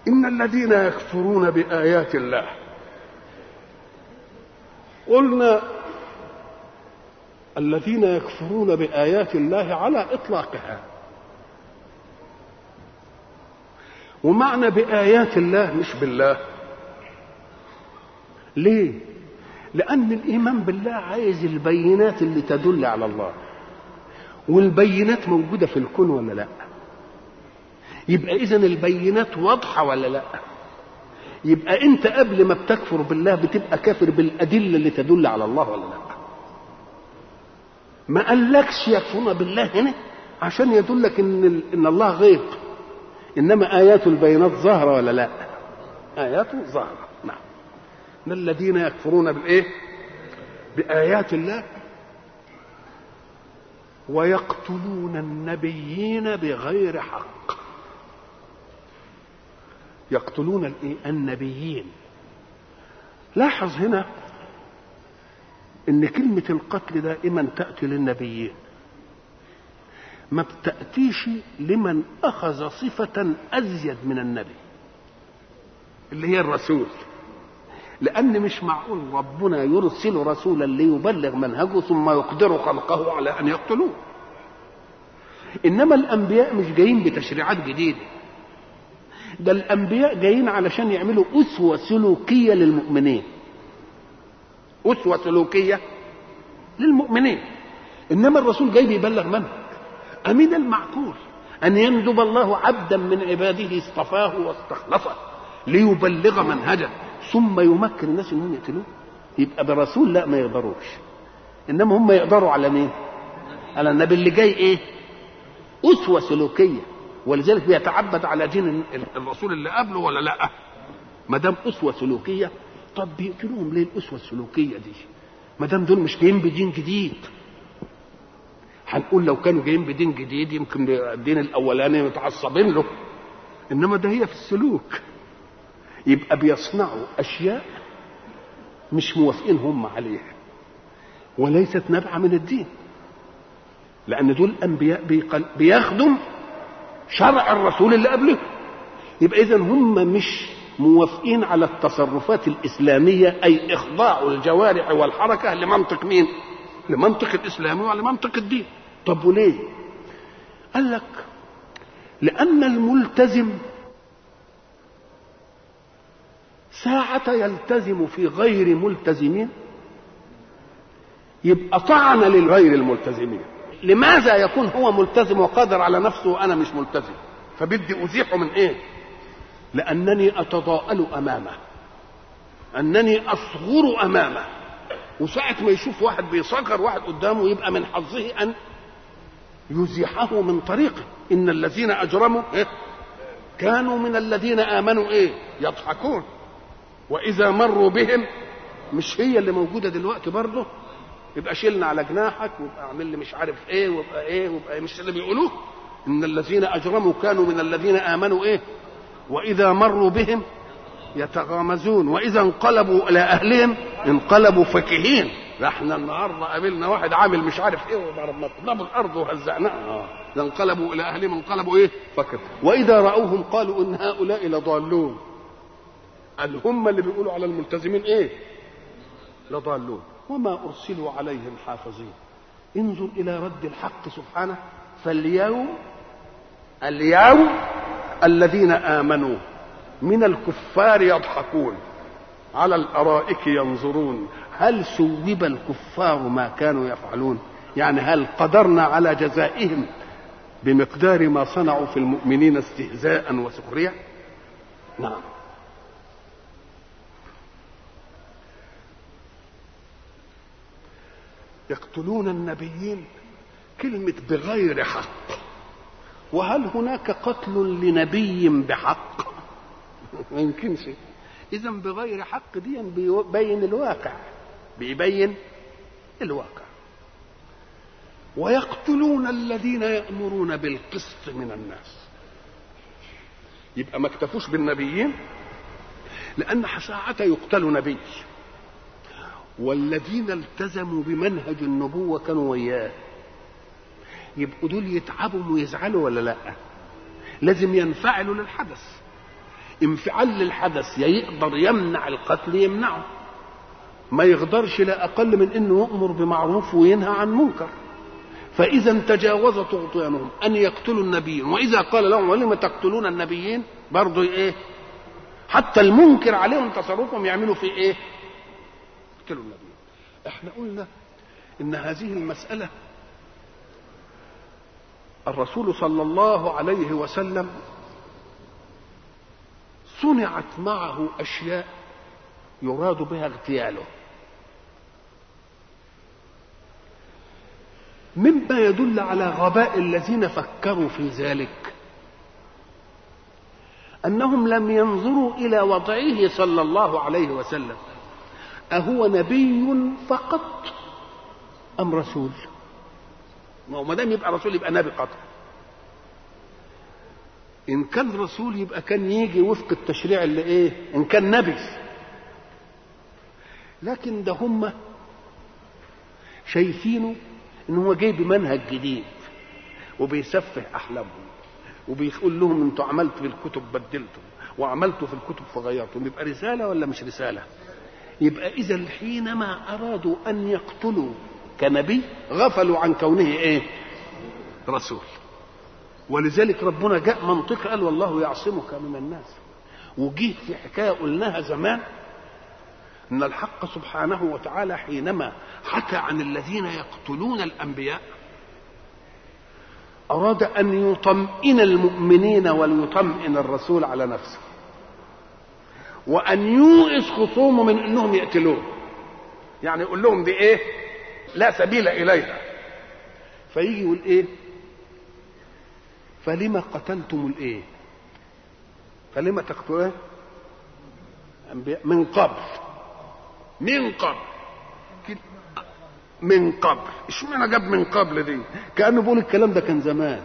إن الذين يكفرون بآيات الله قلنا الذين يكفرون بآيات الله على إطلاقها ومعنى بآيات الله مش بالله ليه؟ لأن الإيمان بالله عايز البينات اللي تدل على الله والبينات موجودة في الكون ولا لا يبقى إذا البينات واضحة ولا لا يبقى أنت قبل ما بتكفر بالله بتبقى كافر بالأدلة اللي تدل على الله ولا لا ما قالكش يكفرون بالله هنا عشان يدلك ان ان الله غيب انما ايات البينات ظاهره ولا لا اياته ظاهره نعم ان الذين يكفرون بالايه بايات الله ويقتلون النبيين بغير حق يقتلون الايه النبيين لاحظ هنا ان كلمة القتل دائما تأتي للنبيين ما بتأتيش لمن أخذ صفة أزيد من النبي اللي هي الرسول لأن مش معقول ربنا يرسل رسولا ليبلغ منهجه ثم يقدر خلقه على أن يقتلوه إنما الأنبياء مش جايين بتشريعات جديدة ده الأنبياء جايين علشان يعملوا أسوة سلوكية للمؤمنين أسوة سلوكية للمؤمنين إنما الرسول جاي بيبلغ منهج أمين المعقول أن يندب الله عبدا من عباده اصطفاه واستخلصه ليبلغ منهجه ثم يمكن الناس انهم يقتلوه يبقى برسول لا ما يقدروش انما هم يقدروا على مين على النبي اللي جاي ايه اسوه سلوكيه ولذلك بيتعبد على دين الرسول اللي قبله ولا لا ما دام اسوه سلوكيه طب بيقتلوهم ليه الاسوه السلوكيه دي ما دام دول مش جايين بدين جديد هنقول لو كانوا جايين بدين جديد يمكن الدين الاولاني متعصبين له انما ده هي في السلوك يبقى بيصنعوا اشياء مش موافقين هم عليها وليست نابعه من الدين لان دول انبياء بيخدم شرع الرسول اللي قبله يبقى اذا هم مش موافقين على التصرفات الإسلامية أي إخضاع الجوارح والحركة لمنطق مين؟ لمنطق الإسلام ولمنطق الدين طب وليه؟ قال لك لأن الملتزم ساعة يلتزم في غير ملتزمين يبقى طعن للغير الملتزمين لماذا يكون هو ملتزم وقادر على نفسه وأنا مش ملتزم فبدي أزيحه من إيه لأنني أتضاءل أمامه أنني أصغر أمامه وساعة ما يشوف واحد بيصغر واحد قدامه يبقى من حظه أن يزيحه من طريقه إن الذين أجرموا إيه؟ كانوا من الذين آمنوا إيه يضحكون وإذا مروا بهم مش هي اللي موجودة دلوقتي برضه يبقى شيلنا على جناحك ويبقى اعمل لي مش عارف ايه ويبقى ايه ويبقى إيه مش اللي بيقولوه ان الذين اجرموا كانوا من الذين امنوا ايه واذا مروا بهم يتغامزون واذا انقلبوا الى اهلهم انقلبوا فكهين احنا النهارده قابلنا واحد عامل مش عارف ايه وضربنا الارض وهزعناها اذا انقلبوا الى اهلهم انقلبوا ايه فكر واذا راوهم قالوا ان هؤلاء لضالون قال هم اللي بيقولوا على الملتزمين ايه لضالون وما ارسلوا عليهم حافظين انظر الى رد الحق سبحانه فاليوم اليوم الذين امنوا من الكفار يضحكون على الارائك ينظرون هل سوب الكفار ما كانوا يفعلون يعني هل قدرنا على جزائهم بمقدار ما صنعوا في المؤمنين استهزاء وسخريه نعم يقتلون النبيين كلمه بغير حق وهل هناك قتل لنبي بحق ما يمكنش اذا بغير حق دي بيبين الواقع بيبين الواقع ويقتلون الذين يأمرون بالقسط من الناس يبقى ما اكتفوش بالنبيين لأن ساعة يقتل نبي والذين التزموا بمنهج النبوة كانوا وياه يبقوا دول يتعبوا ويزعلوا ولا لا لازم ينفعلوا للحدث انفعال للحدث يا يقدر يمنع القتل يمنعه ما يقدرش لا اقل من انه يامر بمعروف وينهى عن منكر فاذا تجاوز طغيانهم ان يقتلوا النبيين واذا قال لهم ولم تقتلون النبيين برضه ايه حتى المنكر عليهم تصرفهم يعملوا في ايه يقتلوا النبيين احنا قلنا ان هذه المساله الرسول صلى الله عليه وسلم صنعت معه اشياء يراد بها اغتياله مما يدل على غباء الذين فكروا في ذلك انهم لم ينظروا الى وضعه صلى الله عليه وسلم اهو نبي فقط ام رسول ما دام يبقى رسول يبقى نبي قطع ان كان رسول يبقى كان يجي وفق التشريع اللي ايه ان كان نبي لكن ده هم شايفينه ان هو جاي بمنهج جديد وبيسفه احلامهم وبيقول لهم انتوا عملتوا في الكتب بدلتم وعملتوا في الكتب فغيرتم يبقى رساله ولا مش رساله يبقى اذا حينما ارادوا ان يقتلوا كنبي غفلوا عن كونه ايه رسول ولذلك ربنا جاء منطق قال والله يعصمك من الناس وجيه في حكايه قلناها زمان ان الحق سبحانه وتعالى حينما حكى عن الذين يقتلون الانبياء اراد ان يطمئن المؤمنين وليطمئن الرسول على نفسه وان يوئس خصومه من انهم يقتلوه يعني يقول لهم دي ايه لا سبيل اليها فيجي يقول ايه فلما قتلتم الايه فلما تقتلون من قبل من قبل من قبل اشمعنى جاب من قبل دي كانه بيقول الكلام ده كان زمان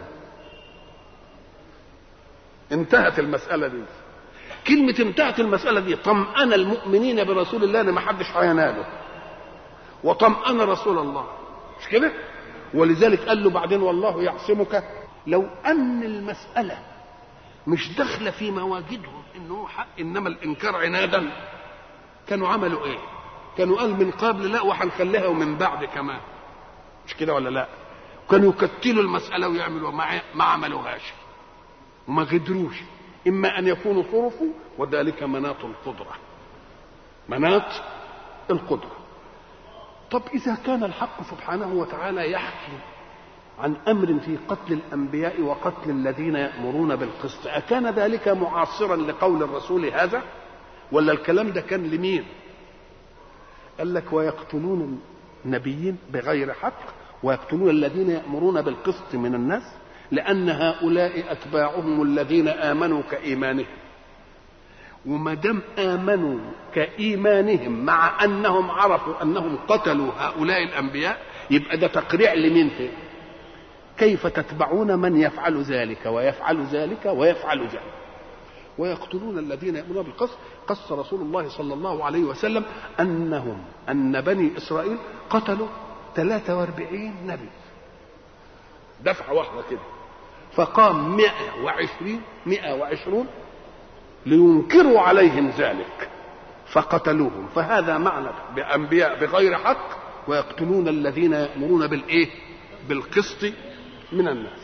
انتهت المساله دي كلمة انتهت المسألة دي طمأن المؤمنين برسول الله ان ما حدش هيناله وطمأن رسول الله مش كده؟ ولذلك قال له بعدين والله يعصمك لو أن المسألة مش داخلة في مواجدهم إنه حق إنما الإنكار عنادا كانوا عملوا إيه؟ كانوا قال من قبل لا وهنخليها ومن بعد كمان مش كده ولا لا؟ كانوا يكتلوا المسألة ويعملوا ما ما عملوهاش وما قدروش إما أن يكونوا صرفوا وذلك مناط القدرة مناط القدرة طب إذا كان الحق سبحانه وتعالى يحكي عن أمر في قتل الأنبياء وقتل الذين يأمرون بالقسط أكان ذلك معاصرا لقول الرسول هذا ولا الكلام ده كان لمين قال لك ويقتلون النبيين بغير حق ويقتلون الذين يأمرون بالقسط من الناس لأن هؤلاء أتباعهم الذين آمنوا كإيمانهم وما دام آمنوا كإيمانهم مع أنهم عرفوا أنهم قتلوا هؤلاء الأنبياء يبقى ده تقريع لمين فيه كيف تتبعون من يفعل ذلك ويفعل ذلك ويفعل ذلك ويقتلون الذين يأمرون بالقصر قص رسول الله صلى الله عليه وسلم أنهم أن بني إسرائيل قتلوا 43 نبي دفعة واحدة كده فقام 120 120 لينكروا عليهم ذلك فقتلوهم فهذا معنى بأنبياء بغير حق ويقتلون الذين يأمرون بالإيه بالقسط من الناس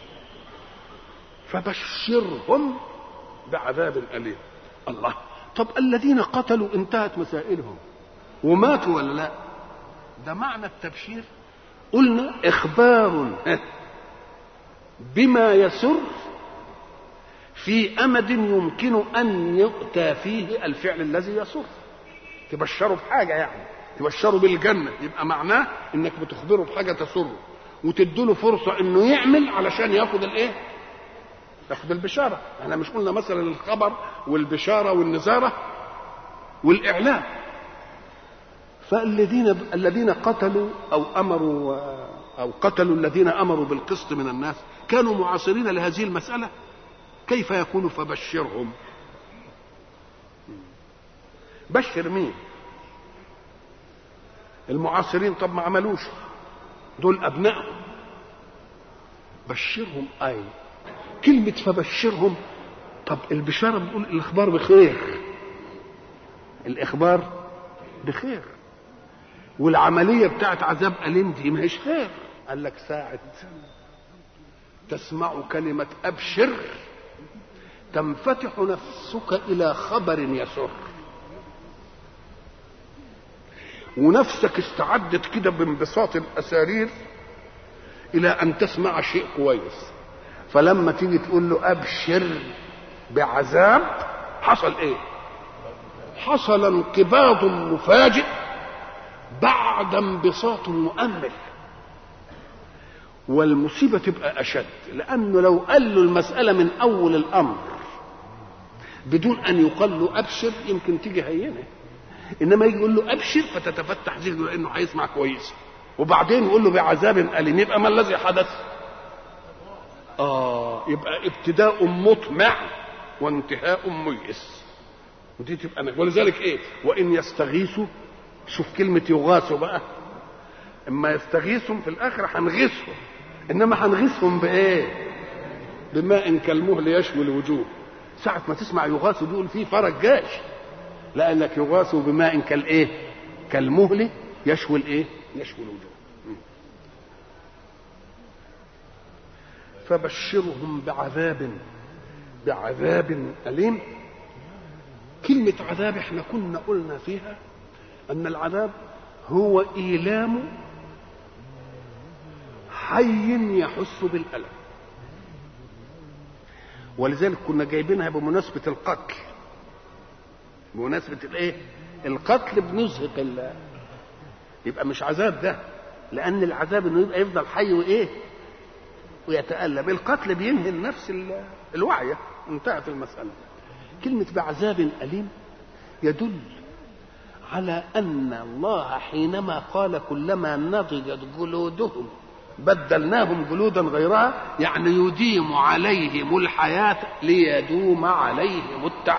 فبشرهم بعذاب أليم الله طب الذين قتلوا انتهت مسائلهم وماتوا ولا لا ده معنى التبشير قلنا إخبار بما يسر في أمد يمكن أن يؤتى فيه الفعل الذي يسر تبشروا بحاجة يعني تبشروا بالجنة يبقى معناه انك بتخبره بحاجة تسره وتديله فرصة انه يعمل علشان ياخد الايه ياخد البشارة احنا مش قلنا مثلا الخبر والبشارة والنزارة والإعلام فالذين الذين قتلوا أو أمروا أو قتلوا الذين أمروا بالقسط من الناس كانوا معاصرين لهذه المسألة كيف يكون فبشرهم بشر مين المعاصرين طب ما عملوش دول أبنائهم بشرهم أي كلمة فبشرهم طب البشارة بتقول الإخبار بخير الإخبار بخير والعملية بتاعت عذاب أليم دي ما هيش خير قال لك ساعة تسمع كلمة أبشر تنفتح نفسك إلى خبر يسر ونفسك استعدت كده بانبساط الأسارير إلى أن تسمع شيء كويس فلما تيجي تقول له أبشر بعذاب حصل إيه؟ حصل انقباض مفاجئ بعد انبساط مؤمل والمصيبة تبقى أشد لأنه لو قال له المسألة من أول الأمر بدون أن يقال له أبشر يمكن تيجي هينة إنما يجي يقول له أبشر فتتفتح ذهنه لأنه هيسمع كويس وبعدين يقول له بعذاب أليم يبقى ما الذي حدث؟ آه يبقى ابتداء مطمع وانتهاء ميئس ودي تبقى ولذلك إيه؟ وإن يستغيثوا شوف كلمة يغاثوا بقى اما يستغيثهم في الاخر هنغيثهم انما هنغيثهم بايه بماء كالمهل يشوي الوجوه ساعة ما تسمع يغاثوا دي يقول فيه فرج جاش لأن لك يغاثوا بماء كالايه كالمهل يشوي الايه يشوي الوجوه فبشرهم بعذاب بعذاب أليم كلمة عذاب احنا كنا قلنا فيها أن العذاب هو إيلام حي يحس بالألم ولذلك كنا جايبينها بمناسبة القتل بمناسبة الايه القتل بنزهق ال يبقى مش عذاب ده لأن العذاب انه يبقى يفضل حي وايه ويتألم القتل بينهي النفس الواعية انتهت المسألة كلمة بعذاب أليم يدل على أن الله حينما قال كلما نضجت جلودهم بدلناهم جلودا غيرها يعني يديم عليهم الحياة ليدوم عليهم التعب